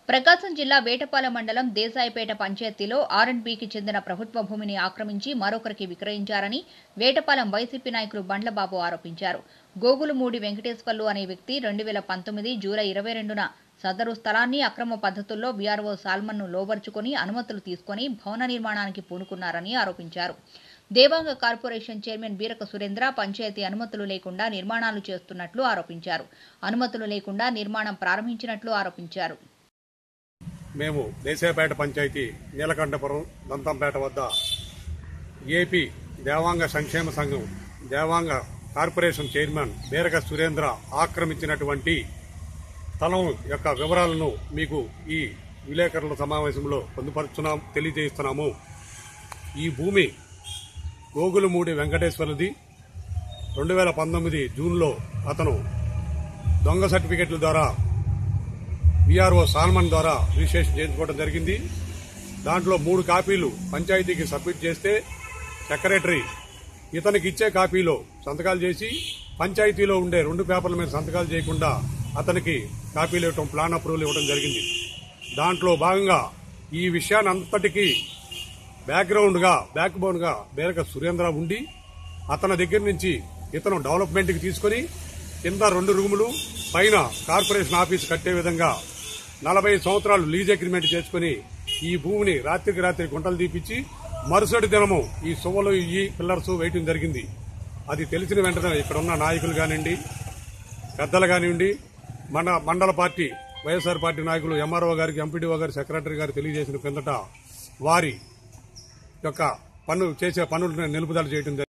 ప్రకాశం జిల్లా వేటపాలెం మండలం దేశాయిపేట పంచాయతీలో ఆర్ఎండ్బీకి చెందిన ప్రభుత్వ భూమిని ఆక్రమించి మరొకరికి విక్రయించారని వేటపాలెం వైసీపీ నాయకులు బండ్లబాబు ఆరోపించారు గోగులమూడి వెంకటేశ్వర్లు అనే వ్యక్తి రెండు వేల పంతొమ్మిది జూలై ఇరవై రెండున సదరు స్థలాన్ని అక్రమ పద్ధతుల్లో బీఆర్ఓ సాల్మన్ను లోబర్చుకొని అనుమతులు తీసుకొని భవన నిర్మాణానికి పూనుకున్నారని ఆరోపించారు దేవాంగ కార్పొరేషన్ చైర్మన్ బీరక సురేంద్ర పంచాయతీ అనుమతులు లేకుండా నిర్మాణాలు చేస్తున్నట్లు ఆరోపించారు అనుమతులు లేకుండా నిర్మాణం ప్రారంభించినట్లు ఆరోపించారు మేము దేశాయపేట పంచాయతీ నీలకంఠపురం దంతంపేట వద్ద ఏపీ దేవాంగ సంక్షేమ సంఘం దేవాంగ కార్పొరేషన్ చైర్మన్ బీరక సురేంద్ర ఆక్రమించినటువంటి స్థలం యొక్క వివరాలను మీకు ఈ విలేకరుల సమావేశంలో పొందుపరుచున్నాం తెలియజేస్తున్నాము ఈ భూమి గోగులమూడి వెంకటేశ్వరుది రెండు వేల పంతొమ్మిది జూన్లో అతను దొంగ సర్టిఫికెట్ల ద్వారా విఆర్ఓ సాల్మన్ ద్వారా రిజిస్ట్రేషన్ చేయించుకోవడం జరిగింది దాంట్లో మూడు కాపీలు పంచాయతీకి సబ్మిట్ చేస్తే సెక్రటరీ ఇతనికి ఇచ్చే కాపీలో సంతకాలు చేసి పంచాయతీలో ఉండే రెండు పేపర్ల మీద సంతకాలు చేయకుండా అతనికి కాపీలు ఇవ్వటం ప్లాన్ అప్రూవల్ ఇవ్వడం జరిగింది దాంట్లో భాగంగా ఈ విషయాన్ని అంతటికీ బ్యాక్గ్రౌండ్గా బ్యాక్ బోన్గా బేరక సురేంద్ర ఉండి అతని దగ్గర నుంచి ఇతను డెవలప్మెంట్కి తీసుకొని కింద రెండు రూములు పైన కార్పొరేషన్ ఆఫీస్ కట్టే విధంగా నలభై సంవత్సరాలు లీజ్ అగ్రిమెంట్ చేసుకుని ఈ భూమిని రాత్రికి రాత్రి గుంటలు తీపిచ్చి మరుసటి దినము ఈ సువ్వలు ఈ పిల్లర్స్ వేయటం జరిగింది అది తెలిసిన వెంటనే ఇక్కడ ఉన్న నాయకులు కానివ్వండి పెద్దలు కానివ్వండి మన మండల పార్టీ వైఎస్ఆర్ పార్టీ నాయకులు ఎంఆర్ఓ గారికి ఎంపీడీఓ గారు సెక్రటరీ గారు తెలియజేసిన కిందట వారి యొక్క పన్ను చేసే పనులను నిలుపుదల చేయడం జరిగింది